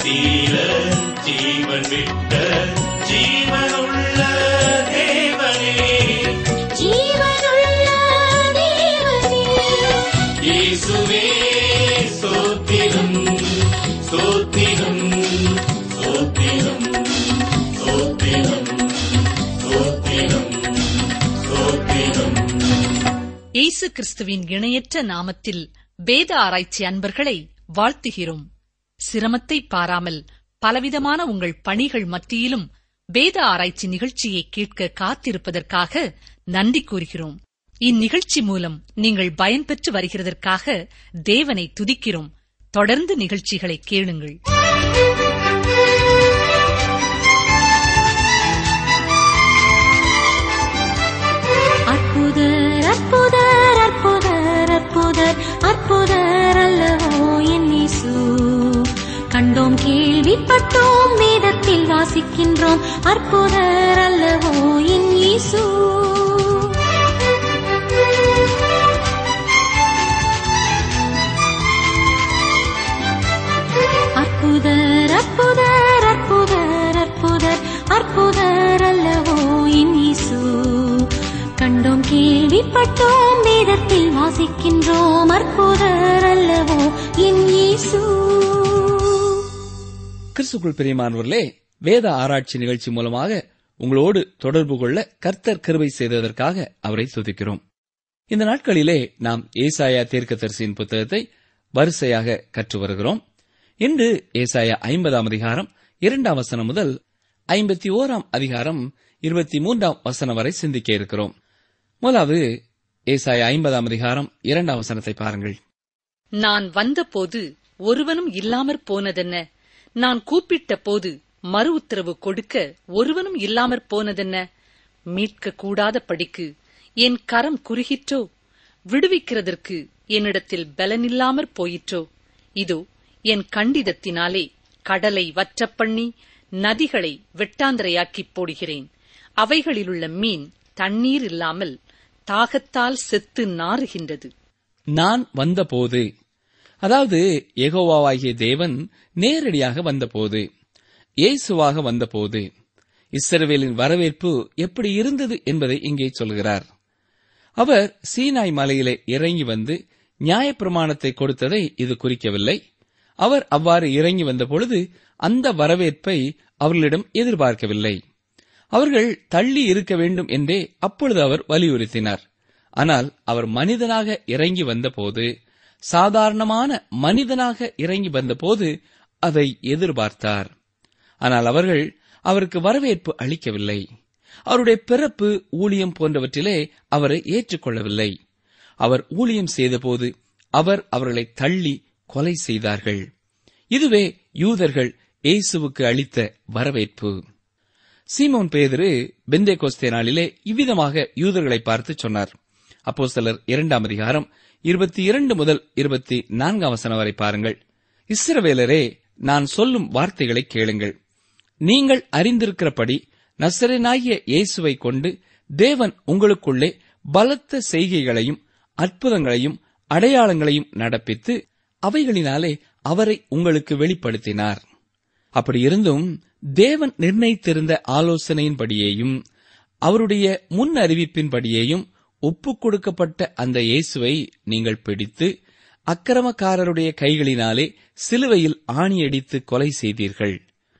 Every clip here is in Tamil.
தீர ஜீவன் விட்ட ஜீவனுள்ள தேவனே ஜீவனுள்ள தேவனே இயேசுவே சோத்திரம் சோத்திரம் சோத்திரம் சோத்திரம் சோத்திரம் சோத்திரம் இயேசு கிறிஸ்துவின் இணையற்ற நாமத்தில் வேத ஆராய்ச்சி அன்பர்களை வாழ்த்துகிறோம் சிரமத்தை பாராமல் பலவிதமான உங்கள் பணிகள் மத்தியிலும் வேத ஆராய்ச்சி நிகழ்ச்சியை கேட்க காத்திருப்பதற்காக நன்றி கூறுகிறோம் இந்நிகழ்ச்சி மூலம் நீங்கள் பயன்பெற்று வருகிறதற்காக தேவனை துதிக்கிறோம் தொடர்ந்து நிகழ்ச்சிகளை கேளுங்கள் அற்புதர் அற்புதர் அற்புதர் அற்புதர் அற்புதர் அல்லவோ என் இயேசு கண்டோம் கேள்விப்பட்டோம் வேதத்தில் வாசிக்கின்றோம் அற்புதர் அல்லவோ என் இயேசு அற்புதர் அற்புதர் அற்புதர் அற்புதர் அற்புதர் அல்லவோ என் இயேசு கண்டோம் கேள்விப்பட்டோம் வேதத்தில் வாசிக்கின்றோம் அற்புதர் அல்லவோ என் இயேசு கிறிஸ்துக்குள் பிரியமானவர்களே வேத ஆராய்ச்சி நிகழ்ச்சி மூலமாக உங்களோடு தொடர்பு கொள்ள கர்த்தர் கிருபை செய்ததற்காக அவரை துதிக்கிறோம் இந்த நாட்களிலே நாம் ஏசாயா தீர்க்கதரிசியின் புத்தகத்தை வரிசையாக கற்று வருகிறோம் இன்று ஏசாயா ஐம்பதாம் அதிகாரம் இரண்டாம் வசனம் முதல் ஐம்பத்தி ஓராம் அதிகாரம் இருபத்தி மூன்றாம் வசனம் வரை சிந்திக்க இருக்கிறோம் முதலாவது ஏசாயா ஐம்பதாம் அதிகாரம் இரண்டாம் வசனத்தை பாருங்கள் நான் வந்தபோது ஒருவனும் இல்லாமற் போனதென்ன நான் கூப்பிட்ட போது மறு உத்தரவு கொடுக்க ஒருவனும் இல்லாமற் போனதென்ன மீட்க கூடாத படிக்கு என் கரம் குறுகிற்றோ விடுவிக்கிறதற்கு என்னிடத்தில் பலனில்லாமற் போயிற்றோ இதோ என் கண்டிதத்தினாலே கடலை வற்றப் பண்ணி நதிகளை வெட்டாந்தரையாக்கிப் போடுகிறேன் அவைகளிலுள்ள மீன் தண்ணீர் இல்லாமல் தாகத்தால் செத்து நாறுகின்றது நான் வந்தபோது அதாவது யெகோவாவாகிய தேவன் நேரடியாக வந்தபோது இயேசுவாக வந்தபோது இஸ்ரவேலின் வரவேற்பு எப்படி இருந்தது என்பதை இங்கே சொல்கிறார் அவர் சீனாய் மலையிலே இறங்கி வந்து நியாயப்பிரமாணத்தை கொடுத்ததை இது குறிக்கவில்லை அவர் அவ்வாறு இறங்கி வந்த பொழுது அந்த வரவேற்பை அவர்களிடம் எதிர்பார்க்கவில்லை அவர்கள் தள்ளி இருக்க வேண்டும் என்றே அப்பொழுது அவர் வலியுறுத்தினார் ஆனால் அவர் மனிதனாக இறங்கி வந்தபோது சாதாரணமான மனிதனாக இறங்கி வந்தபோது அதை எதிர்பார்த்தார் ஆனால் அவர்கள் அவருக்கு வரவேற்பு அளிக்கவில்லை அவருடைய பிறப்பு ஊழியம் போன்றவற்றிலே அவரை ஏற்றுக்கொள்ளவில்லை அவர் ஊழியம் செய்தபோது அவர் அவர்களை தள்ளி கொலை செய்தார்கள் இதுவே யூதர்கள் இயேசுவுக்கு அளித்த வரவேற்பு சீமோன் பேதுரு பெந்தே கோஸ்தே நாளிலே இவ்விதமாக யூதர்களை பார்த்து சொன்னார் அப்போஸ்தலர் இரண்டாம் அதிகாரம் இருபத்தி இரண்டு முதல் இருபத்தி நான்காம் வசனம் வரை பாருங்கள் இஸ்ரவேலரே நான் சொல்லும் வார்த்தைகளை கேளுங்கள் நீங்கள் அறிந்திருக்கிறபடி நசரேனாகிய இயேசுவை கொண்டு தேவன் உங்களுக்குள்ளே பலத்த செய்கைகளையும் அற்புதங்களையும் அடையாளங்களையும் நடப்பித்து அவைகளினாலே அவரை உங்களுக்கு வெளிப்படுத்தினார் அப்படி இருந்தும் தேவன் நிர்ணயித்திருந்த ஆலோசனையின்படியேயும் அவருடைய முன் அறிவிப்பின்படியேயும் ஒப்புக் கொடுக்கப்பட்ட அந்த இயேசுவை நீங்கள் பிடித்து அக்கிரமக்காரருடைய கைகளினாலே சிலுவையில் ஆணியடித்து கொலை செய்தீர்கள்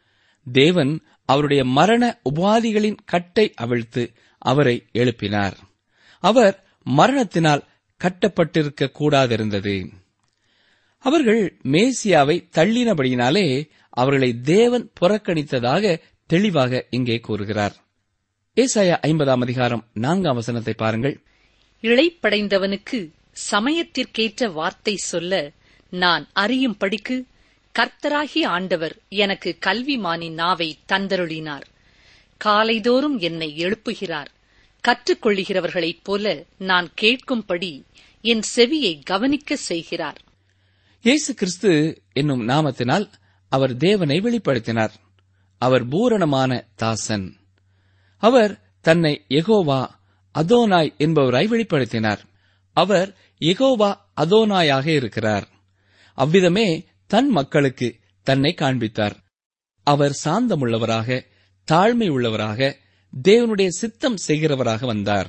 தேவன் அவருடைய மரண உபாதிகளின் கட்டை அவிழ்த்து அவரை எழுப்பினார் அவர் மரணத்தினால் கட்டப்பட்டிருக்க கூடாதிருந்தது அவர்கள் மேசியாவை தள்ளினபடியினாலே அவர்களை தேவன் புறக்கணித்ததாக தெளிவாக இங்கே கூறுகிறார் ஏசாயா ஐம்பதாம் அதிகாரம் நான்காம் வசனத்தை பாருங்கள் இளைப்படைந்தவனுக்கு சமயத்திற்கேற்ற வார்த்தை சொல்ல நான் அறியும்படிக்கு கர்த்தராகிய ஆண்டவர் எனக்கு கல்விமானின் நாவை தந்தருளினார் காலைதோறும் என்னை எழுப்புகிறார் கற்றுக்கொள்ளுகிறவர்களைப் போல நான் கேட்கும்படி என் செவியை கவனிக்க செய்கிறார் இயேசு கிறிஸ்து என்னும் நாமத்தினால் அவர் தேவனை வெளிப்படுத்தினார் அவர் பூரணமான தாசன் அவர் தன்னை எகோவா அதோனாய் என்பவராய் வெளிப்படுத்தினார் அவர் எகோவா அதோனாயாக இருக்கிறார் அவ்விதமே தன் மக்களுக்கு தன்னை காண்பித்தார் அவர் சாந்தமுள்ளவராக தாழ்மை உள்ளவராக தேவனுடைய சித்தம் செய்கிறவராக வந்தார்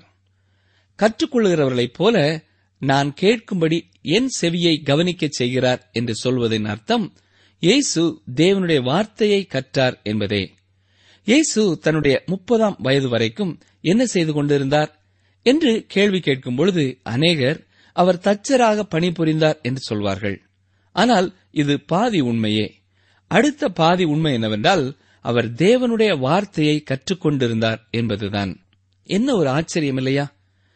கற்றுக்கொள்கிறவர்களைப் போல நான் கேட்கும்படி என் செவியை கவனிக்கச் செய்கிறார் என்று சொல்வதின் அர்த்தம் இயேசு தேவனுடைய வார்த்தையை கற்றார் என்பதே இயேசு தன்னுடைய முப்பதாம் வயது வரைக்கும் என்ன செய்து கொண்டிருந்தார் என்று கேள்வி கேட்கும் பொழுது அநேகர் அவர் தச்சராக பணிபுரிந்தார் என்று சொல்வார்கள் ஆனால் இது பாதி உண்மையே அடுத்த பாதி உண்மை என்னவென்றால் அவர் தேவனுடைய வார்த்தையை கற்றுக்கொண்டிருந்தார் என்பதுதான் என்ன ஒரு ஆச்சரியம் இல்லையா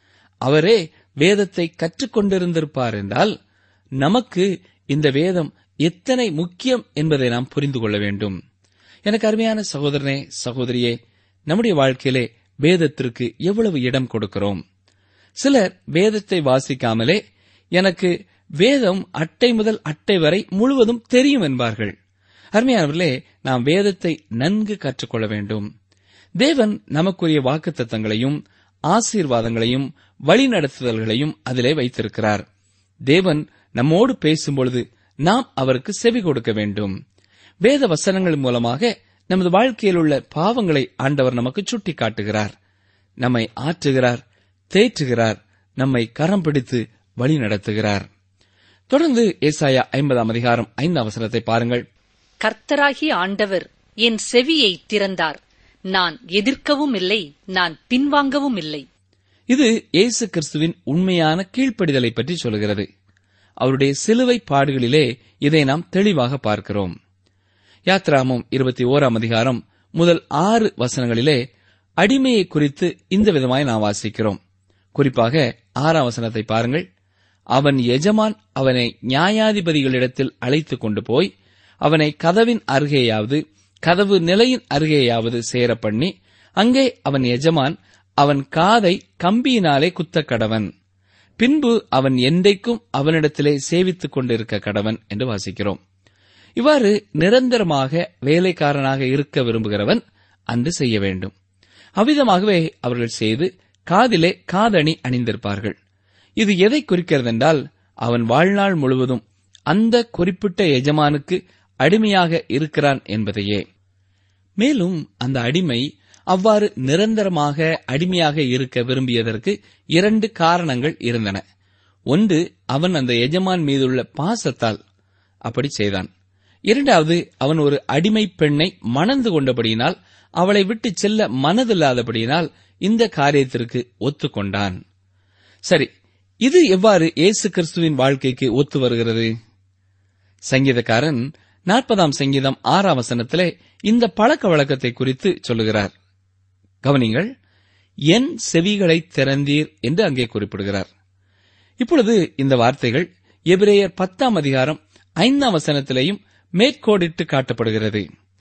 அவரே வேதத்தை கற்றுக்கொண்டிருந்திருப்பார் என்றால் நமக்கு இந்த வேதம் எத்தனை முக்கியம் என்பதை நாம் புரிந்து கொள்ள வேண்டும் எனக்கு அருமையான சகோதரனே சகோதரியே நம்முடைய வாழ்க்கையிலே வேதத்திற்கு எவ்வளவு இடம் கொடுக்கிறோம் சிலர் வேதத்தை வாசிக்காமலே எனக்கு வேதம் அட்டை முதல் அட்டை வரை முழுவதும் தெரியும் என்பார்கள் அருமையானவர்களே நாம் வேதத்தை நன்கு கற்றுக்கொள்ள வேண்டும் தேவன் நமக்குரிய வாக்குத்தத்தங்களையும் ஆசீர்வாதங்களையும் வழிநடத்துதல்களையும் அதிலே வைத்திருக்கிறார் தேவன் நம்மோடு பேசும்பொழுது நாம் அவருக்கு செவி கொடுக்க வேண்டும் வேத வசனங்கள் மூலமாக நமது வாழ்க்கையில் உள்ள பாவங்களை ஆண்டவர் நமக்கு சுட்டி காட்டுகிறார் நம்மை ஆற்றுகிறார் தேற்றுகிறார் நம்மை கரம் பிடித்து வழி நடத்துகிறார் தொடர்ந்து ஏசாயா ஐம்பதாம் அதிகாரம் ஐந்தாம் வசனத்தை பாருங்கள் கர்த்தராகிய ஆண்டவர் என் செவியை திறந்தார் நான் எதிர்க்கவும் இல்லை நான் பின்வாங்கவும் இல்லை இது இயேசு கிறிஸ்துவின் உண்மையான கீழ்ப்படிதலை பற்றி சொல்கிறது அவருடைய சிலுவை பாடுகளிலே இதை நாம் தெளிவாக பார்க்கிறோம் யாத்ராமம் இருபத்தி ஓராம் அதிகாரம் முதல் ஆறு வசனங்களிலே அடிமையை குறித்து இந்த விதமாய் நாம் வாசிக்கிறோம் குறிப்பாக ஆறாம் வசனத்தை பாருங்கள் அவன் எஜமான் அவனை நியாயாதிபதிகளிடத்தில் அழைத்துக் கொண்டு போய் அவனை கதவின் அருகேயாவது கதவு நிலையின் அருகேயாவது சேர பண்ணி அங்கே அவன் எஜமான் அவன் காதை கம்பியினாலே குத்தக் கடவன் பின்பு அவன் என்றைக்கும் அவனிடத்திலே சேவித்துக் கொண்டிருக்க கடவன் என்று வாசிக்கிறோம் இவ்வாறு நிரந்தரமாக வேலைக்காரனாக இருக்க விரும்புகிறவன் அன்று செய்ய வேண்டும் அவ்விதமாகவே அவர்கள் செய்து காதிலே காதணி அணிந்திருப்பார்கள் இது எதை குறிக்கிறதென்றால் அவன் வாழ்நாள் முழுவதும் அந்த குறிப்பிட்ட எஜமானுக்கு அடிமையாக இருக்கிறான் என்பதையே மேலும் அந்த அடிமை அவ்வாறு நிரந்தரமாக அடிமையாக இருக்க விரும்பியதற்கு இரண்டு காரணங்கள் இருந்தன ஒன்று அவன் அந்த எஜமான் மீதுள்ள பாசத்தால் அப்படி செய்தான் இரண்டாவது அவன் ஒரு அடிமை பெண்ணை மணந்து கொண்டபடியினால் அவளை விட்டு செல்ல மனதில்லாதபடியினால் இந்த காரியத்திற்கு ஒத்துக்கொண்டான் சரி இது எவ்வாறு இயேசு கிறிஸ்துவின் வாழ்க்கைக்கு ஒத்து வருகிறது சங்கீதக்காரன் நாற்பதாம் சங்கீதம் ஆறாம் வசனத்திலே இந்த பழக்க வழக்கத்தை குறித்து சொல்லுகிறார் கவனிங்கள் என் செவிகளை திறந்தீர் என்று அங்கே குறிப்பிடுகிறார் இப்பொழுது இந்த வார்த்தைகள் எபிரேயர் பத்தாம் அதிகாரம் ஐந்தாம் வசனத்திலேயும் மேற்கோடிட்டு காட்டப்படுகிறது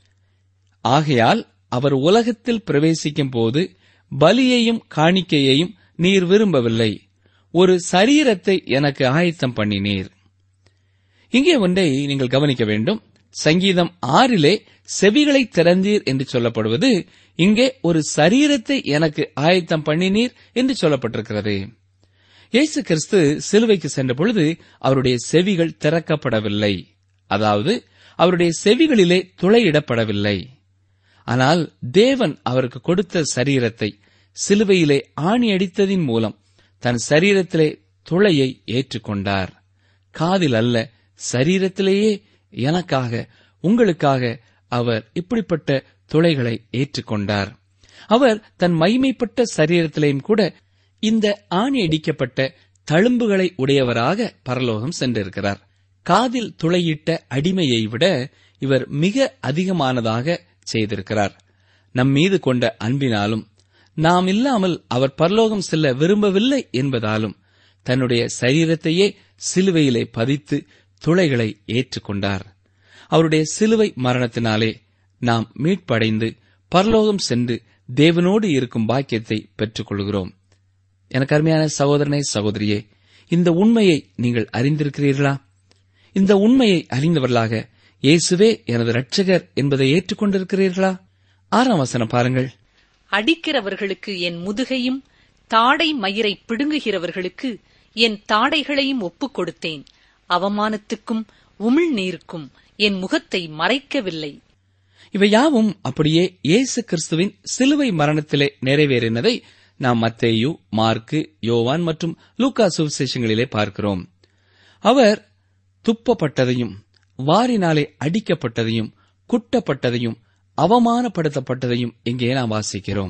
ஆகையால் அவர் உலகத்தில் பிரவேசிக்கும் போது பலியையும் காணிக்கையையும் நீர் விரும்பவில்லை ஒரு சரீரத்தை எனக்கு ஆயத்தம் பண்ணினீர் இங்கே ஒன்றை நீங்கள் கவனிக்க வேண்டும் சங்கீதம் ஆறிலே செவிகளை திறந்தீர் என்று சொல்லப்படுவது இங்கே ஒரு சரீரத்தை எனக்கு ஆயத்தம் பண்ணினீர் என்று சொல்லப்பட்டிருக்கிறது இயேசு கிறிஸ்து சிலுவைக்கு சென்ற பொழுது அவருடைய செவிகள் திறக்கப்படவில்லை அதாவது அவருடைய செவிகளிலே துளையிடப்படவில்லை ஆனால் தேவன் அவருக்கு கொடுத்த சரீரத்தை சிலுவையிலே ஆணி அடித்ததின் மூலம் தன் சரீரத்திலே துளையை ஏற்றுக்கொண்டார் காதில் அல்ல சரீரத்திலேயே எனக்காக உங்களுக்காக அவர் இப்படிப்பட்ட துளைகளை ஏற்றுக்கொண்டார் அவர் தன் மைமைப்பட்ட சரீரத்திலேயும் கூட இந்த ஆணி அடிக்கப்பட்ட தழும்புகளை உடையவராக பரலோகம் சென்றிருக்கிறார் காதில் துளையிட்ட அடிமையை விட இவர் மிக அதிகமானதாக செய்திருக்கிறார் நம் மீது கொண்ட அன்பினாலும் நாம் இல்லாமல் அவர் பரலோகம் செல்ல விரும்பவில்லை என்பதாலும் தன்னுடைய சரீரத்தையே சிலுவையிலே பதித்து துளைகளை ஏற்றுக்கொண்டார் அவருடைய சிலுவை மரணத்தினாலே நாம் மீட்படைந்து பரலோகம் சென்று தேவனோடு இருக்கும் பாக்கியத்தை பெற்றுக் கொள்கிறோம் எனக்கு அருமையான சகோதரனே சகோதரியே இந்த உண்மையை நீங்கள் அறிந்திருக்கிறீர்களா இந்த உண்மையை அறிந்தவர்களாக இயேசுவே எனது இரட்சகர் என்பதை ஏற்றுக்கொண்டிருக்கிறீர்களா ஆறாம் வசனம் பாருங்கள் அடிக்கிறவர்களுக்கு என் முதுகையும் தாடை மயிரை பிடுங்குகிறவர்களுக்கு என் தாடைகளையும் ஒப்புக் கொடுத்தேன் அவமானத்துக்கும் உமிழ்நீருக்கும் என் முகத்தை மறைக்கவில்லை இவை யாவும் அப்படியே இயேசு கிறிஸ்துவின் சிலுவை மரணத்திலே நிறைவேறினதை நாம் மத்தேயு மார்க்கு யோவான் மற்றும் லூக்கா சுவிசேஷங்களிலே பார்க்கிறோம் அவர் துப்பப்பட்டதையும் வாரினாலே அடிக்கப்பட்டதையும் குட்டப்பட்டதையும் அவமானப்படுத்தப்பட்டதையும் இங்கே நாம் வாசிக்கிறோம்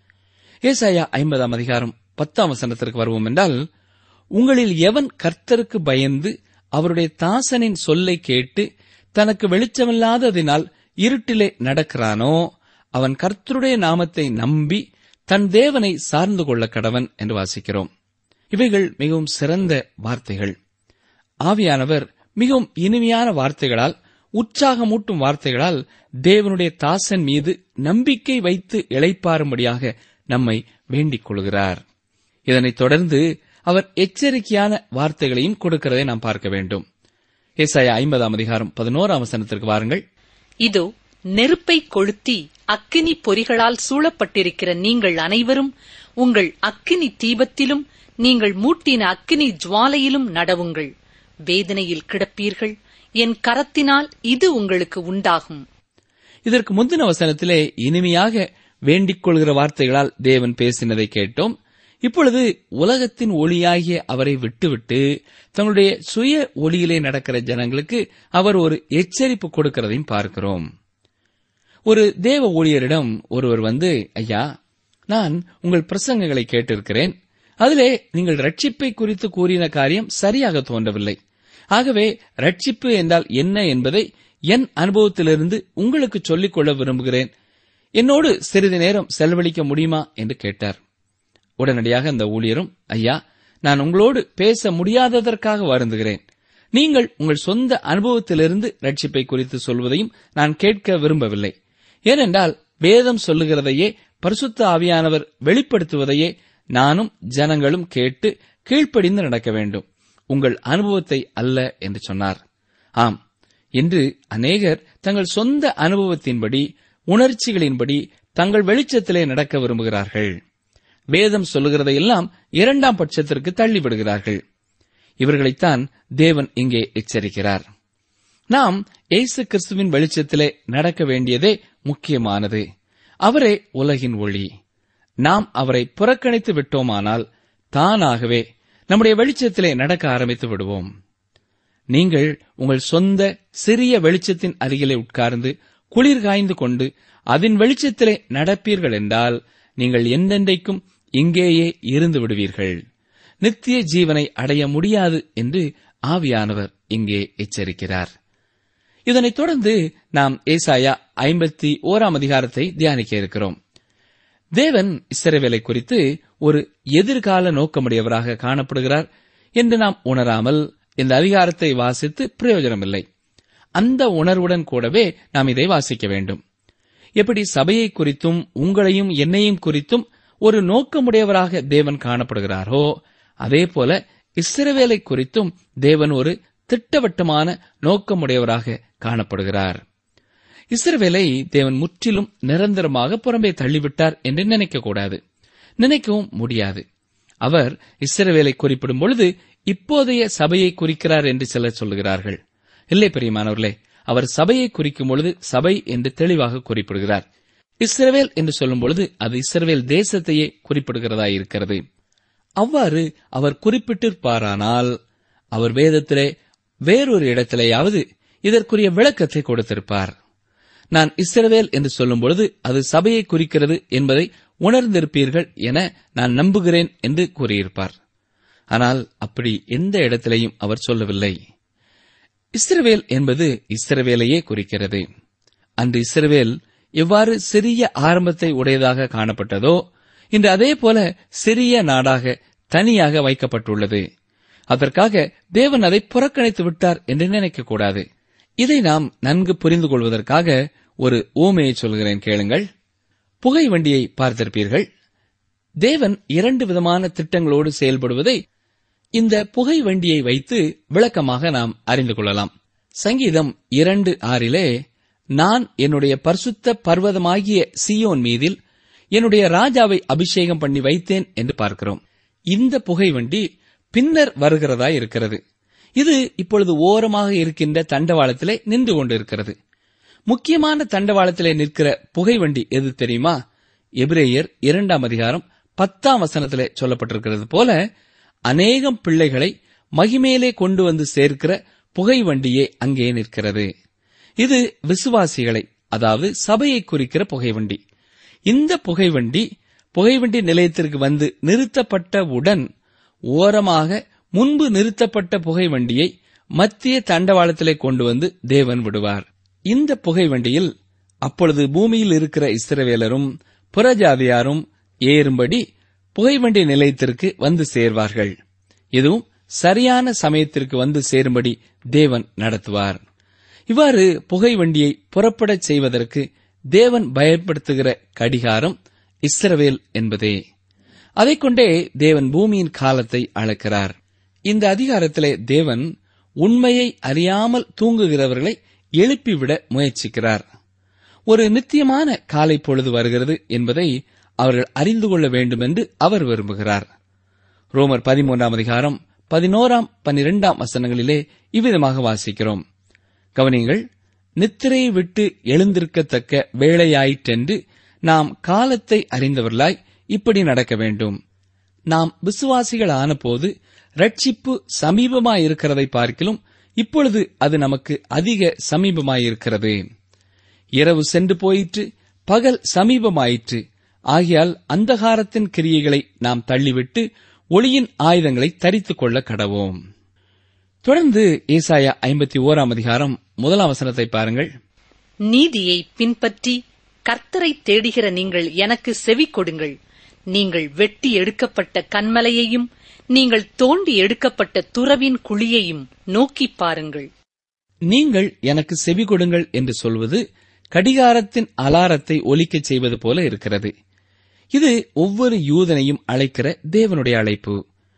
ஏசாயா ஐம்பதாம் அதிகாரம் பத்தாம் வசனத்திற்கு வருவோம் என்றால் உங்களில் எவன் கர்த்தருக்கு பயந்து அவருடைய தாசனின் சொல்லை கேட்டு தனக்கு வெளிச்சமில்லாததினால் இருட்டிலே நடக்கிறானோ அவன் கர்த்தருடைய நாமத்தை நம்பி தன் தேவனை சார்ந்து கொள்ள கடவன் என்று வாசிக்கிறோம் இவைகள் மிகவும் சிறந்த வார்த்தைகள் ஆவியானவர் மிகவும் இனிமையான வார்த்தைகளால் உற்சாகமூட்டும் வார்த்தைகளால் தேவனுடைய தாசன் மீது நம்பிக்கை வைத்து இளைப்பாறும்படியாக நம்மை வேண்டிக் கொள்கிறார் இதனைத் தொடர்ந்து அவர் எச்சரிக்கையான வார்த்தைகளையும் கொடுக்கிறதை நாம் பார்க்க வேண்டும் ஏசாயா ஐம்பதாம் அதிகாரம் பதினோராம் வசனத்திற்கு வாருங்கள் இதோ நெருப்பை கொளுத்தி அக்கினி பொறிகளால் சூழப்பட்டிருக்கிற நீங்கள் அனைவரும் உங்கள் அக்கினி தீபத்திலும் நீங்கள் மூட்டின அக்கினி ஜுவாலையிலும் நடவுங்கள் வேதனையில் கிடப்பீர்கள் என் கரத்தினால் இது உங்களுக்கு உண்டாகும் இதற்கு முந்தின வசனத்திலே இனிமையாக வேண்டிக் கொள்கிற வார்த்தைகளால் தேவன் பேசினதை கேட்டோம் இப்பொழுது உலகத்தின் ஒளியாகிய அவரை விட்டுவிட்டு தங்களுடைய சுய ஒளியிலே நடக்கிற ஜனங்களுக்கு அவர் ஒரு எச்சரிப்பு கொடுக்கிறதையும் பார்க்கிறோம் ஒரு தேவ ஊழியரிடம் ஒருவர் வந்து ஐயா நான் உங்கள் பிரசங்கங்களை கேட்டிருக்கிறேன் அதிலே நீங்கள் ரட்சிப்பை குறித்து கூறின காரியம் சரியாக தோன்றவில்லை ஆகவே ரட்சிப்பு என்றால் என்ன என்பதை என் அனுபவத்திலிருந்து உங்களுக்கு சொல்லிக் கொள்ள விரும்புகிறேன் என்னோடு சிறிது நேரம் செலவழிக்க முடியுமா என்று கேட்டார் உடனடியாக அந்த ஊழியரும் ஐயா நான் உங்களோடு பேச முடியாததற்காக வருந்துகிறேன் நீங்கள் உங்கள் சொந்த அனுபவத்திலிருந்து ரட்சிப்பை குறித்து சொல்வதையும் நான் கேட்க விரும்பவில்லை ஏனென்றால் வேதம் சொல்லுகிறதையே பரிசுத்த ஆவியானவர் வெளிப்படுத்துவதையே நானும் ஜனங்களும் கேட்டு கீழ்ப்படிந்து நடக்க வேண்டும் உங்கள் அனுபவத்தை அல்ல என்று சொன்னார் ஆம் இன்று அநேகர் தங்கள் சொந்த அனுபவத்தின்படி உணர்ச்சிகளின்படி தங்கள் வெளிச்சத்திலே நடக்க விரும்புகிறார்கள் வேதம் சொல்லுகிறதையெல்லாம் இரண்டாம் பட்சத்திற்கு தள்ளிவிடுகிறார்கள் இவர்களைத்தான் தேவன் இங்கே எச்சரிக்கிறார் நாம் இயேசு கிறிஸ்துவின் வெளிச்சத்திலே நடக்க வேண்டியதே முக்கியமானது அவரே உலகின் ஒளி நாம் அவரை புறக்கணித்து விட்டோமானால் தானாகவே நம்முடைய வெளிச்சத்திலே நடக்க ஆரம்பித்து விடுவோம் நீங்கள் உங்கள் சொந்த சிறிய வெளிச்சத்தின் அருகிலே உட்கார்ந்து குளிர் காய்ந்து கொண்டு அதன் வெளிச்சத்திலே நடப்பீர்கள் என்றால் நீங்கள் எந்தெந்தைக்கும் இங்கேயே இருந்து விடுவீர்கள் நித்திய ஜீவனை அடைய முடியாது என்று ஆவியானவர் இங்கே எச்சரிக்கிறார் இதனைத் தொடர்ந்து நாம் ஏசாயா ஐம்பத்தி ஓராம் அதிகாரத்தை தியானிக்க இருக்கிறோம் தேவன் இஸ்ரவேலை குறித்து ஒரு எதிர்கால நோக்கமுடையவராக காணப்படுகிறார் என்று நாம் உணராமல் இந்த அதிகாரத்தை வாசித்து பிரயோஜனமில்லை அந்த உணர்வுடன் கூடவே நாம் இதை வாசிக்க வேண்டும் எப்படி சபையை குறித்தும் உங்களையும் என்னையும் குறித்தும் ஒரு நோக்கமுடையவராக தேவன் காணப்படுகிறாரோ அதே போல இஸ்ரவேலை குறித்தும் தேவன் ஒரு திட்டவட்டமான நோக்கமுடையவராக காணப்படுகிறார் இஸ்ரவேலை தேவன் முற்றிலும் நிரந்தரமாக புறம்பே தள்ளிவிட்டார் என்று நினைக்கக்கூடாது நினைக்கவும் முடியாது அவர் இஸ்ரவேலை குறிப்பிடும் பொழுது இப்போதைய சபையை குறிக்கிறார் என்று சிலர் சொல்லுகிறார்கள் இல்லை பெரியமானவர்களே அவர் சபையை குறிக்கும் பொழுது சபை என்று தெளிவாக குறிப்பிடுகிறார் இஸ்ரவேல் என்று சொல்லும் பொழுது அது இஸ்ரவேல் தேசத்தையே குறிப்பிடுகிறதா இருக்கிறது அவ்வாறு அவர் குறிப்பிட்டிருப்பாரானால் அவர் வேதத்திலே வேறொரு இடத்திலேயாவது இதற்குரிய விளக்கத்தை கொடுத்திருப்பார் நான் இஸ்ரவேல் என்று சொல்லும் பொழுது அது சபையை குறிக்கிறது என்பதை உணர்ந்திருப்பீர்கள் என நான் நம்புகிறேன் என்று கூறியிருப்பார் ஆனால் அப்படி எந்த இடத்திலேயும் அவர் சொல்லவில்லை இஸ்ரவேல் என்பது இஸ்ரவேலையே குறிக்கிறது அன்று இஸ்ரவேல் எவ்வாறு சிறிய ஆரம்பத்தை உடையதாக காணப்பட்டதோ இன்று அதே போல சிறிய நாடாக தனியாக வைக்கப்பட்டுள்ளது அதற்காக தேவன் அதை புறக்கணித்து விட்டார் என்று நினைக்கக்கூடாது இதை நாம் நன்கு புரிந்து கொள்வதற்காக ஒரு ஊமையை சொல்கிறேன் கேளுங்கள் புகை வண்டியை பார்த்திருப்பீர்கள் தேவன் இரண்டு விதமான திட்டங்களோடு செயல்படுவதை இந்த புகை வண்டியை வைத்து விளக்கமாக நாம் அறிந்து கொள்ளலாம் சங்கீதம் இரண்டு ஆறிலே நான் என்னுடைய பரிசுத்த பர்வதமாகிய சியோன் மீதில் என்னுடைய ராஜாவை அபிஷேகம் பண்ணி வைத்தேன் என்று பார்க்கிறோம் இந்த புகை வண்டி பின்னர் வருகிறதா இருக்கிறது இது இப்பொழுது ஓரமாக இருக்கின்ற தண்டவாளத்திலே நின்று கொண்டிருக்கிறது முக்கியமான தண்டவாளத்திலே நிற்கிற புகைவண்டி எது தெரியுமா எபிரேயர் இரண்டாம் அதிகாரம் பத்தாம் வசனத்திலே சொல்லப்பட்டிருக்கிறது போல அநேகம் பிள்ளைகளை மகிமேலே கொண்டு வந்து சேர்க்கிற புகைவண்டியே அங்கே நிற்கிறது இது விசுவாசிகளை அதாவது சபையை குறிக்கிற புகைவண்டி இந்த புகைவண்டி புகைவண்டி நிலையத்திற்கு வந்து நிறுத்தப்பட்டவுடன் ஓரமாக முன்பு நிறுத்தப்பட்ட புகைவண்டியை மத்திய தண்டவாளத்திலே கொண்டு வந்து தேவன் விடுவார் இந்த புகைவண்டியில் அப்பொழுது பூமியில் இருக்கிற இஸ்ரவேலரும் புறஜாதியாரும் ஏறும்படி புகைவண்டி நிலையத்திற்கு வந்து சேர்வார்கள் இதுவும் சரியான சமயத்திற்கு வந்து சேரும்படி தேவன் நடத்துவார் இவ்வாறு புகைவண்டியை புறப்படச் செய்வதற்கு தேவன் பயன்படுத்துகிற கடிகாரம் இஸ்ரவேல் என்பதே அதைக் கொண்டே தேவன் பூமியின் காலத்தை அளக்கிறார் இந்த அதிகாரத்திலே தேவன் உண்மையை அறியாமல் தூங்குகிறவர்களை எழுப்பிவிட முயற்சிக்கிறார் ஒரு நித்தியமான காலை பொழுது வருகிறது என்பதை அவர்கள் அறிந்து கொள்ள வேண்டும் என்று அவர் விரும்புகிறார் ரோமர் பதிமூன்றாம் அதிகாரம் பதினோராம் பன்னிரெண்டாம் வசனங்களிலே இவ்விதமாக வாசிக்கிறோம் கவனிங்கள் நித்திரையை விட்டு எழுந்திருக்கத்தக்க வேளையாயிற்றென்று நாம் காலத்தை அறிந்தவர்களாய் இப்படி நடக்க வேண்டும் நாம் விசுவாசிகள் ஆனபோது ரட்சிப்பு சமீபமாயிருக்கிறதை பார்க்கிலும் இப்பொழுது அது நமக்கு அதிக சமீபமாயிருக்கிறது இரவு சென்று போயிற்று பகல் சமீபமாயிற்று ஆகையால் அந்தகாரத்தின் கிரியைகளை நாம் தள்ளிவிட்டு ஒளியின் ஆயுதங்களை தரித்துக் கொள்ள கடவோம் தொடர்ந்து ஏசாயா ஐம்பத்தி ஓராம் அதிகாரம் முதலாம் வசனத்தை பாருங்கள் நீதியை பின்பற்றி கர்த்தரை தேடுகிற நீங்கள் எனக்கு செவி கொடுங்கள் நீங்கள் வெட்டி எடுக்கப்பட்ட கண்மலையையும் நீங்கள் தோண்டி எடுக்கப்பட்ட துறவின் குழியையும் நோக்கிப் பாருங்கள் நீங்கள் எனக்கு செவி கொடுங்கள் என்று சொல்வது கடிகாரத்தின் அலாரத்தை ஒலிக்கச் செய்வது போல இருக்கிறது இது ஒவ்வொரு யூதனையும் அழைக்கிற தேவனுடைய அழைப்பு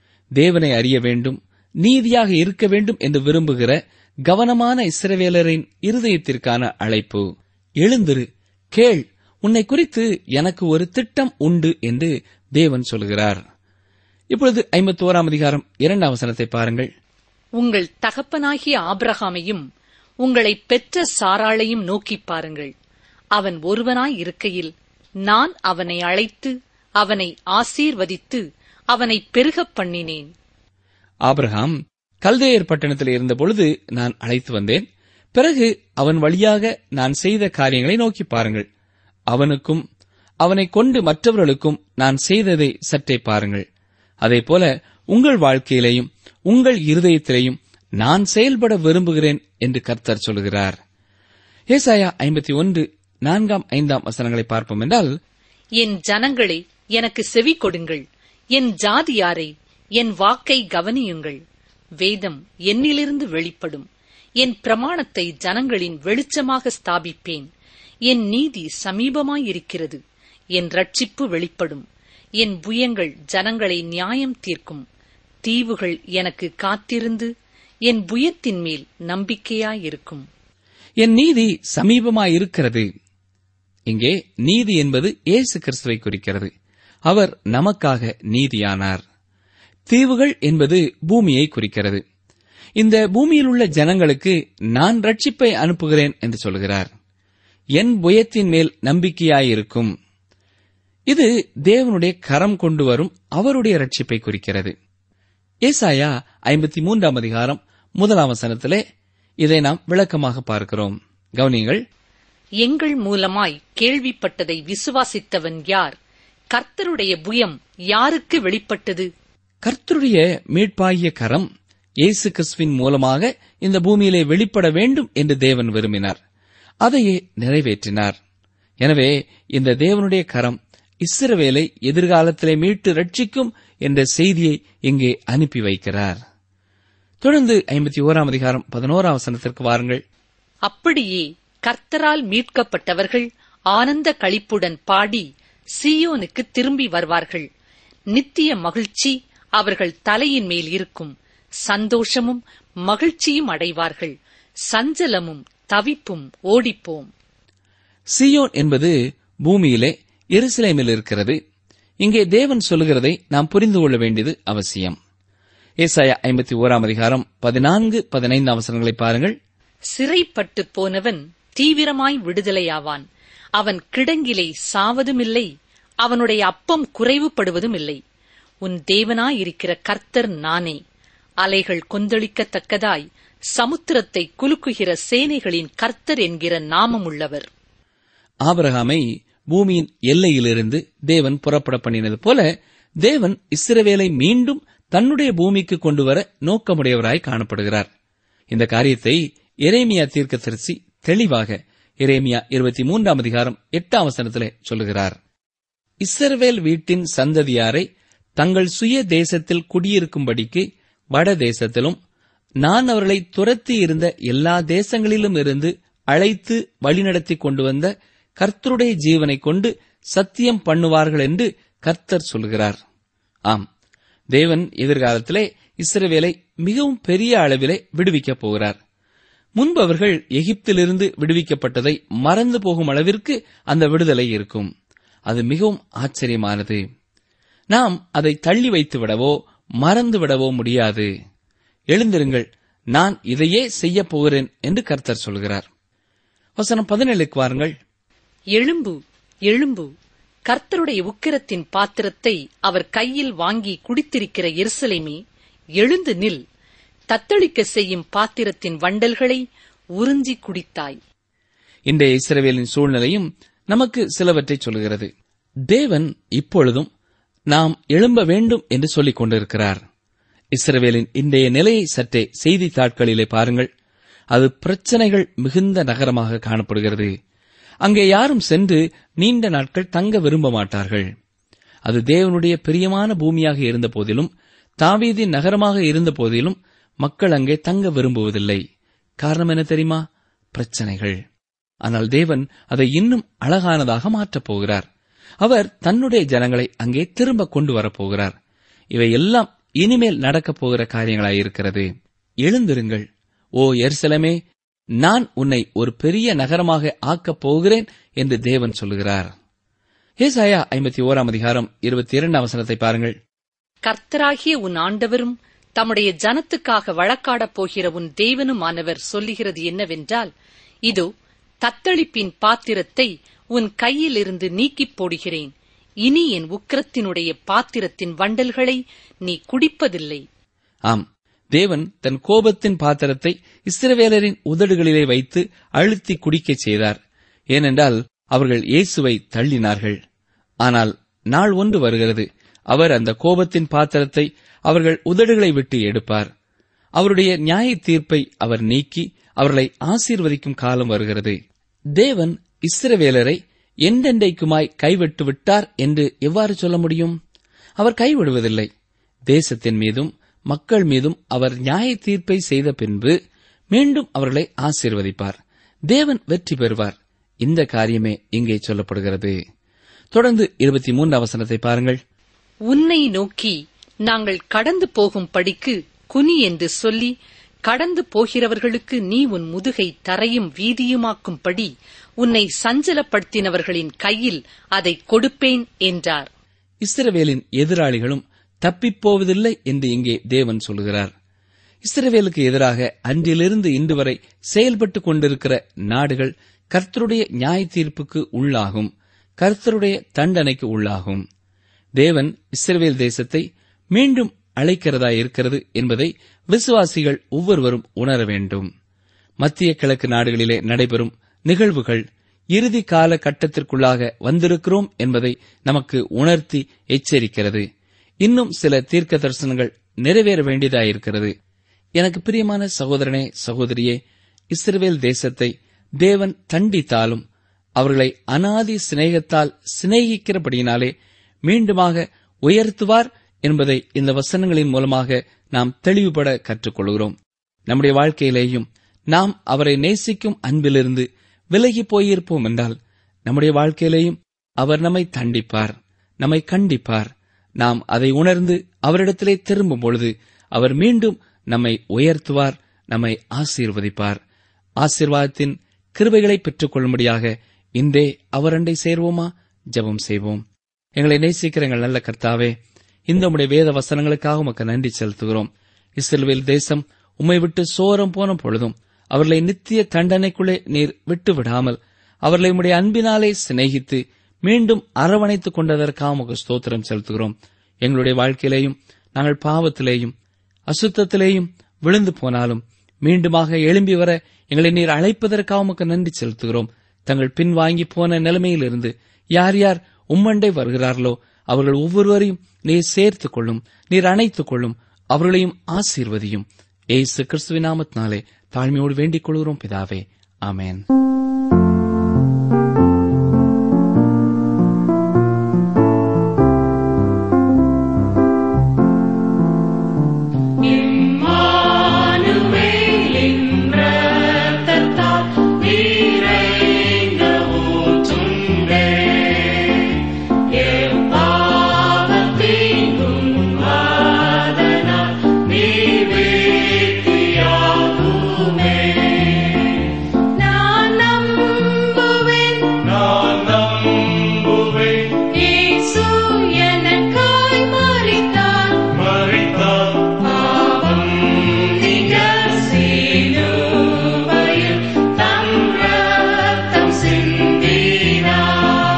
தேவனை அறிய வேண்டும் நீதியாக இருக்க வேண்டும் என்று விரும்புகிற கவனமான இஸ்ரவேலரின் இருதயத்திற்கான அழைப்பு எழுந்திரு கேள் உன்னை குறித்து எனக்கு ஒரு திட்டம் உண்டு என்று தேவன் சொல்கிறார் இப்பொழுது ஐம்பத்தி ஓராம் அதிகாரம் இரண்டாம் வசனத்தை பாருங்கள் உங்கள் தகப்பனாகிய ஆபிரகாமையும் உங்களை பெற்ற சாராளையும் நோக்கிப் பாருங்கள் அவன் ஒருவனாய் இருக்கையில் நான் அவனை அழைத்து அவனை ஆசீர்வதித்து அவனை பெருகப் பண்ணினேன் ஆபிரகாம் கல்தேயர் பட்டணத்தில் இருந்தபொழுது நான் அழைத்து வந்தேன் பிறகு அவன் வழியாக நான் செய்த காரியங்களை நோக்கி பாருங்கள் அவனுக்கும் அவனை கொண்டு மற்றவர்களுக்கும் நான் செய்ததை சற்றே பாருங்கள் அதேபோல உங்கள் வாழ்க்கையிலேயும் உங்கள் இருதயத்திலேயும் நான் செயல்பட விரும்புகிறேன் என்று கர்த்தர் சொல்கிறார் ஏசாயா ஐம்பத்தி ஒன்று நான்காம் ஐந்தாம் வசனங்களை பார்ப்போம் என்றால் என் ஜனங்களே எனக்கு செவி கொடுங்கள் என் ஜாதியாரை என் வாக்கை கவனியுங்கள் வேதம் என்னிலிருந்து வெளிப்படும் என் பிரமாணத்தை ஜனங்களின் வெளிச்சமாக ஸ்தாபிப்பேன் என் நீதி சமீபமாயிருக்கிறது என் ரட்சிப்பு வெளிப்படும் என் புயங்கள் ஜனங்களை நியாயம் தீர்க்கும் தீவுகள் எனக்கு காத்திருந்து என் புயத்தின் மேல் நம்பிக்கையாயிருக்கும் என் நீதி சமீபமாயிருக்கிறது இங்கே நீதி என்பது இயேசு கிறிஸ்துவை குறிக்கிறது அவர் நமக்காக நீதியானார் தீவுகள் என்பது பூமியை குறிக்கிறது இந்த பூமியில் உள்ள ஜனங்களுக்கு நான் ரட்சிப்பை அனுப்புகிறேன் என்று சொல்கிறார் என் புயத்தின் மேல் நம்பிக்கையாயிருக்கும் இது தேவனுடைய கரம் கொண்டு வரும் அவருடைய ரட்சிப்பை குறிக்கிறது ஏசாயா ஐம்பத்தி மூன்றாம் அதிகாரம் முதலாம் வசனத்திலே இதை நாம் விளக்கமாக பார்க்கிறோம் கவனியங்கள் எங்கள் மூலமாய் கேள்விப்பட்டதை விசுவாசித்தவன் யார் கர்த்தருடைய புயம் யாருக்கு வெளிப்பட்டது கர்த்தருடைய மீட்பாகிய கரம் இயேசு கிறிஸ்துவின் மூலமாக இந்த பூமியிலே வெளிப்பட வேண்டும் என்று தேவன் விரும்பினார் அதையே நிறைவேற்றினார் எனவே இந்த தேவனுடைய கரம் இஸ்ரவேலை எதிர்காலத்திலே மீட்டு ரட்சிக்கும் என்ற செய்தியை இங்கே அனுப்பி வைக்கிறார் தொடர்ந்து ஐம்பத்தி ஓராம் அதிகாரம் பதினோராம் வசனத்திற்கு வாருங்கள் அப்படியே கர்த்தரால் மீட்கப்பட்டவர்கள் ஆனந்த களிப்புடன் பாடி சீயோனுக்கு திரும்பி வருவார்கள் நித்திய மகிழ்ச்சி அவர்கள் தலையின் மேல் இருக்கும் சந்தோஷமும் மகிழ்ச்சியும் அடைவார்கள் சஞ்சலமும் தவிப்பும் ஓடிப்போம் சியோன் என்பது பூமியிலே எருசலேமில் இருக்கிறது இங்கே தேவன் சொல்லுகிறதை நாம் புரிந்து கொள்ள வேண்டியது அவசியம் ஏசாயா ஐம்பத்தி ஓராம் அதிகாரம் பதினான்கு பதினைந்து அவசரங்களை பாருங்கள் சிறைப்பட்டு போனவன் தீவிரமாய் விடுதலையாவான் அவன் கிடங்கிலே சாவதுமில்லை அவனுடைய அப்பம் குறைவுபடுவதும் இல்லை உன் தேவனாயிருக்கிற கர்த்தர் நானே அலைகள் கொந்தளிக்கத்தக்கதாய் சமுத்திரத்தை குலுக்குகிற சேனைகளின் கர்த்தர் என்கிற நாமமுள்ளவர் ஆபிரகாமை பூமியின் எல்லையிலிருந்து தேவன் புறப்பட பண்ணினது போல தேவன் இஸ்ரவேலை மீண்டும் தன்னுடைய பூமிக்கு கொண்டு வர நோக்கமுடையவராய் காணப்படுகிறார் இந்த காரியத்தை எரேமியா தீர்க்கதரிசி தெளிவாக எரேமியா இருபத்தி மூன்றாம் அதிகாரம் எட்டாம் வசனத்திலே சொல்லுகிறார் இஸ்ரவேல் வீட்டின் சந்ததியாரை தங்கள் சுய தேசத்தில் குடியிருக்கும்படிக்கு வட தேசத்திலும் நான் அவர்களை துரத்தி இருந்த எல்லா தேசங்களிலும் இருந்து அழைத்து வழிநடத்தி கொண்டு வந்த கர்த்தருடைய ஜீவனை கொண்டு சத்தியம் பண்ணுவார்கள் என்று கர்த்தர் சொல்கிறார் ஆம் தேவன் எதிர்காலத்திலே இஸ்ரவேலை மிகவும் பெரிய அளவிலே விடுவிக்கப் போகிறார் முன்பு அவர்கள் எகிப்திலிருந்து விடுவிக்கப்பட்டதை மறந்து போகும் அளவிற்கு அந்த விடுதலை இருக்கும் அது மிகவும் ஆச்சரியமானது நாம் அதை தள்ளி வைத்து விடவோ மறந்து விடவோ முடியாது எழுந்திருங்கள் நான் இதையே செய்யப் போகிறேன் என்று கர்த்தர் சொல்கிறார் வசனம் பதினேழுக்கு வாருங்கள் எழும்பு எழும்பு கர்த்தருடைய உக்கிரத்தின் பாத்திரத்தை அவர் கையில் வாங்கி குடித்திருக்கிற எருசலேமே எழுந்து நில் தத்தளிக்க செய்யும் பாத்திரத்தின் வண்டல்களை உறிஞ்சி குடித்தாய் இன்றைய இஸ்ரவேலின் சூழ்நிலையும் நமக்கு சிலவற்றை சொல்கிறது தேவன் இப்பொழுதும் நாம் எழும்ப வேண்டும் என்று சொல்லிக் கொண்டிருக்கிறார் இஸ்ரவேலின் இன்றைய நிலையை சற்றே செய்தித்தாட்களிலே பாருங்கள் அது பிரச்சனைகள் மிகுந்த நகரமாக காணப்படுகிறது அங்கே யாரும் சென்று நீண்ட நாட்கள் தங்க விரும்ப மாட்டார்கள் அது தேவனுடைய பிரியமான பூமியாக இருந்த போதிலும் தாவீதின் நகரமாக இருந்த போதிலும் மக்கள் அங்கே தங்க விரும்புவதில்லை காரணம் என்ன தெரியுமா பிரச்சனைகள் ஆனால் தேவன் அதை இன்னும் அழகானதாக மாற்றப் போகிறார் அவர் தன்னுடைய ஜனங்களை அங்கே திரும்ப கொண்டு வரப்போகிறார் இவை எல்லாம் இனிமேல் நடக்கப் போகிற காரியங்களாயிருக்கிறது எழுந்திருங்கள் ஓ எருசலமே நான் உன்னை ஒரு பெரிய நகரமாக ஆக்கப் போகிறேன் என்று தேவன் சொல்லுகிறார் ஏசாயா ஐம்பத்தி ஓராம் அதிகாரம் இருபத்தி இரண்டாம் வசனத்தை பாருங்கள் கர்த்தராகிய உன் ஆண்டவரும் தம்முடைய ஜனத்துக்காக வழக்காடப் போகிற உன் தேவனுமானவர் சொல்லுகிறது என்னவென்றால் இதோ தத்தளிப்பின் பாத்திரத்தை உன் கையிலிருந்து நீக்கிப் போடுகிறேன் இனி என் உக்கிரத்தினுடைய பாத்திரத்தின் வண்டல்களை நீ குடிப்பதில்லை ஆம் தேவன் தன் கோபத்தின் பாத்திரத்தை இஸ்ரவேலரின் உதடுகளிலே வைத்து அழுத்தி குடிக்கச் செய்தார் ஏனென்றால் அவர்கள் இயேசுவை தள்ளினார்கள் ஆனால் நாள் ஒன்று வருகிறது அவர் அந்த கோபத்தின் பாத்திரத்தை அவர்கள் உதடுகளை விட்டு எடுப்பார் அவருடைய நியாய தீர்ப்பை அவர் நீக்கி அவர்களை ஆசீர்வதிக்கும் காலம் வருகிறது தேவன் இஸ்ரவேலரை என்றென்றைக்குமாய் கைவிட்டு விட்டார் என்று எவ்வாறு சொல்ல முடியும் அவர் கைவிடுவதில்லை தேசத்தின் மீதும் மக்கள் மீதும் அவர் நியாய தீர்ப்பை செய்த பின்பு மீண்டும் அவர்களை ஆசீர்வதிப்பார் தேவன் வெற்றி பெறுவார் இந்த காரியமே இங்கே சொல்லப்படுகிறது தொடர்ந்து இருபத்தி மூன்று அவசரத்தை பாருங்கள் உன்னை நோக்கி நாங்கள் கடந்து போகும் படிக்கு குனி என்று சொல்லி கடந்து போகிறவர்களுக்கு நீ உன் முதுகை தரையும் வீதியுமாக்கும்படி உன்னை சஞ்சலப்படுத்தினவர்களின் கையில் அதை கொடுப்பேன் என்றார் இஸ்ரவேலின் எதிராளிகளும் தப்பிப்போவதில்லை என்று இங்கே தேவன் சொல்கிறார் இஸ்ரவேலுக்கு எதிராக அன்றிலிருந்து இன்று வரை செயல்பட்டுக் கொண்டிருக்கிற நாடுகள் கர்த்தருடைய நியாய தீர்ப்புக்கு உள்ளாகும் கர்த்தருடைய தண்டனைக்கு உள்ளாகும் தேவன் இஸ்ரவேல் தேசத்தை மீண்டும் அழைக்கிறதா இருக்கிறது என்பதை விசுவாசிகள் ஒவ்வொருவரும் உணர வேண்டும் மத்திய கிழக்கு நாடுகளிலே நடைபெறும் நிகழ்வுகள் இறுதி கால கட்டத்திற்குள்ளாக வந்திருக்கிறோம் என்பதை நமக்கு உணர்த்தி எச்சரிக்கிறது இன்னும் சில தீர்க்க தரிசனங்கள் நிறைவேற வேண்டியதாயிருக்கிறது எனக்கு பிரியமான சகோதரனே சகோதரியே இஸ்ரவேல் தேசத்தை தேவன் தண்டித்தாலும் அவர்களை அனாதி சிநேகத்தால் சிநேகிக்கிறபடியினாலே மீண்டுமாக உயர்த்துவார் என்பதை இந்த வசனங்களின் மூலமாக நாம் தெளிவுபட கற்றுக்கொள்கிறோம் நம்முடைய வாழ்க்கையிலேயும் நாம் அவரை நேசிக்கும் அன்பிலிருந்து விலகி போயிருப்போம் என்றால் நம்முடைய வாழ்க்கையிலேயும் அவர் நம்மை தண்டிப்பார் நம்மை கண்டிப்பார் நாம் அதை உணர்ந்து அவரிடத்திலே திரும்பும் பொழுது அவர் மீண்டும் நம்மை உயர்த்துவார் நம்மை ஆசீர்வதிப்பார் ஆசீர்வாதத்தின் கிருபைகளை பெற்றுக் கொள்ளும்படியாக இன்றே அவரண்டை சேர்வோமா ஜெபம் செய்வோம் எங்களை நேசிக்கிற எங்கள் நல்ல கர்த்தாவே இந்த உடைய வேத வசனங்களுக்காக உமக்கு நன்றி செலுத்துகிறோம் இஸ்ரேல் தேசம் உம்மை விட்டு சோரம் போன பொழுதும் அவர்களை நித்திய தண்டனைக்குள்ளே நீர் விட்டு விடாமல் அவர்களை உம்முடைய அன்பினாலே சிநேகித்து மீண்டும் அரவணைத்துக் கொண்டதற்காக உமக்கு ஸ்தோத்திரம் செலுத்துகிறோம் எங்களுடைய வாழ்க்கையிலேயும் நாங்கள் பாவத்திலேயும் அசுத்தத்திலேயும் விழுந்து போனாலும் மீண்டுமாக எழும்பி வர எங்களை நீர் அழைப்பதற்காக உமக்கு நன்றி செலுத்துகிறோம் தங்கள் பின்வாங்கி போன நிலைமையிலிருந்து யார் யார் உம்மண்டை வருகிறார்களோ அவர்கள் ஒவ்வொருவரையும் நீர் சேர்த்துக் கொள்ளும் நீர் அணைத்துக் கொள்ளும் அவர்களையும் ஆசீர்வதியும் ஏசு கிறிஸ்துவின் நாமத்தினாலே தாழ்மையோடு வேண்டிக் கொள்கிறோம் பிதாவே ஆமென் நான் நம்புவேன் நான் நம்புவேன் இயேசு எனக்காய் மரித்தார் மறித்தார் பாவம் நீங்க சிலுவையில் தம் ரத்தம் சிந்தினார்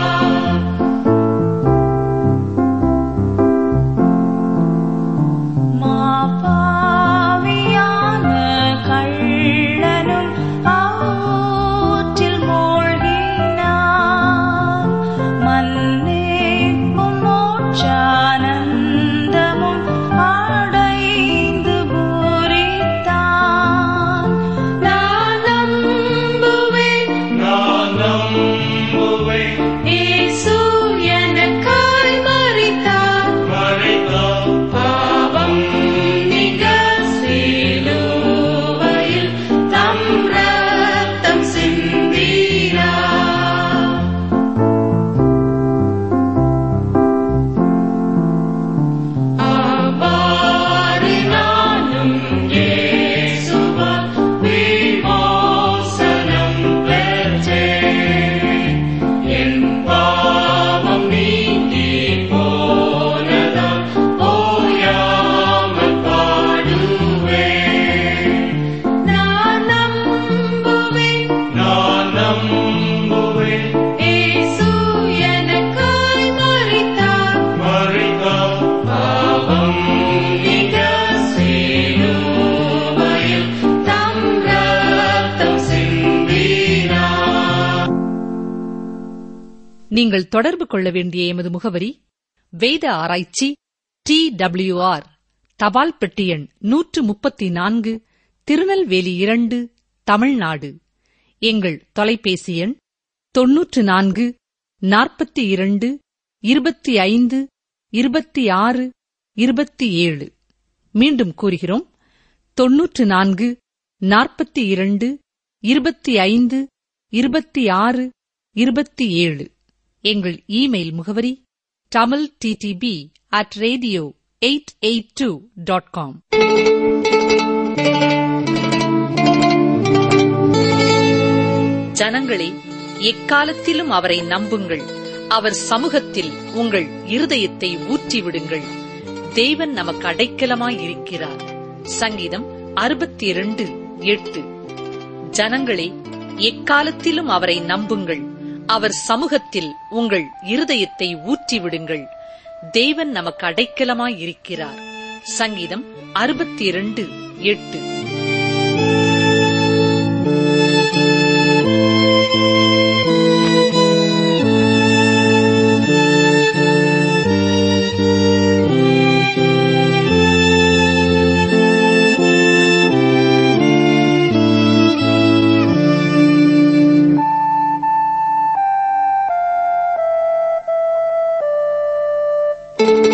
மாபாவியான கள்ளனும் ஆற்றில் மூழ்கினான் மன்னிப்பும் மோட்சானந்தமும் அடைந்து பூரித்தான் நான் நம்புவேன் நான் நம்புவேன் இயேசு எனக்காய் மரித்தார் மறித்தார் பாவம் நீங்க சிலுவையில் தம் ரத்தம் சிந்தினார் அவ்வாறு நானும் இயேசுவால் விமோசனம் பெற்றேன். என் பாவம் நீங்கி போனதால் ஓயாமல் பாடுவேன். நான் நம்புவேன் நான் நம்புவேன் இயேசு எனக்காய் மரித்தார் மறித்தார் பாவம் நீங்க சிலுவையில் தம் ரத்தம் சிந்தினார் நீங்கள் தொடர்பு கொள்ள வேண்டிய எமது முகவரி வேத ஆராய்ச்சி டி ஆர் தபால் பெட்டி எண் நூற்று முப்பத்தி நான்கு திருநெல்வேலி இரண்டு தமிழ்நாடு எங்கள் தொலைபேசி எண் தொன்னூற்று நான்கு நாற்பத்தி இரண்டு இருபத்தி ஐந்து இருபத்தி ஆறு இருபத்தி ஏழு மீண்டும் கூறுகிறோம் தொன்னூற்று நான்கு நாற்பத்தி இரண்டு இருபத்தி ஐந்து இருபத்தி ஆறு இருபத்தி ஏழு எங்கள் இமெயில் முகவரி Tamil TDP at radio eight eight two dot com ஜனங்களே எக்காலத்திலும் அவரை நம்புங்கள் அவர் சமூகத்தில் உங்கள் இருதயத்தை ஊற்றிவிடுங்கள் தேவன் நமக்கு அடைக்கலமாயிருக்கிறார் சங்கீதம் அறுபத்தி இரண்டு எட்டு ஜனங்களே எக்காலத்திலும் அவரை நம்புங்கள் அவர் சமூகத்தில் உங்கள் இருதயத்தை ஊற்றிவிடுங்கள் தேவன் நமக்கு அடைக்கலமாயிருக்கிறார் சங்கீதம் அறுபத்தி இரண்டு எட்டு thank you